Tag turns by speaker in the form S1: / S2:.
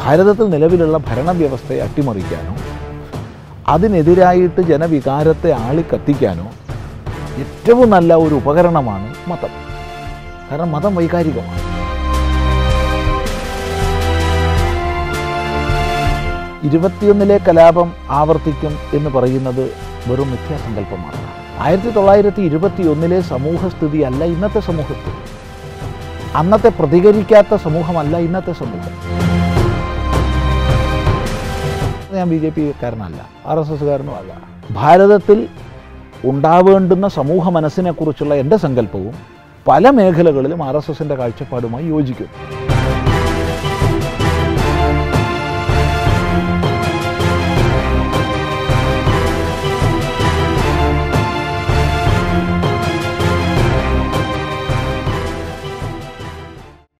S1: ഭാരതത്തിൽ നിലവിലുള്ള ഭരണവ്യവസ്ഥയെ അട്ടിമറിക്കാനോ അതിനെതിരായിട്ട് ജനവികാരത്തെ ആളിക്കത്തിക്കാനോ ഏറ്റവും നല്ല ഒരു ഉപകരണമാണ് മതം കാരണം മതം വൈകാരികമാണ് ഇരുപത്തിയൊന്നിലെ കലാപം ആവർത്തിക്കും എന്ന് പറയുന്നത് വെറും മിഥ്യാസങ്കല്പമാണ് ആയിരത്തി തൊള്ളായിരത്തി ഇരുപത്തി ഒന്നിലെ സമൂഹസ്ഥിതി അല്ല ഇന്നത്തെ സമൂഹത്തിൽ അന്നത്തെ പ്രതികരിക്കാത്ത സമൂഹമല്ല ഇന്നത്തെ സമൂഹം ഞാൻ ബി ജെ പിക്കാരനല്ല ആർ എസ് എസ്സുകാരനും അല്ല ഭാരതത്തിൽ ഉണ്ടാവേണ്ടുന്ന സമൂഹ മനസ്സിനെക്കുറിച്ചുള്ള എൻ്റെ സങ്കല്പവും പല മേഖലകളിലും ആർ എസ് എസിൻ്റെ കാഴ്ചപ്പാടുമായി യോജിക്കും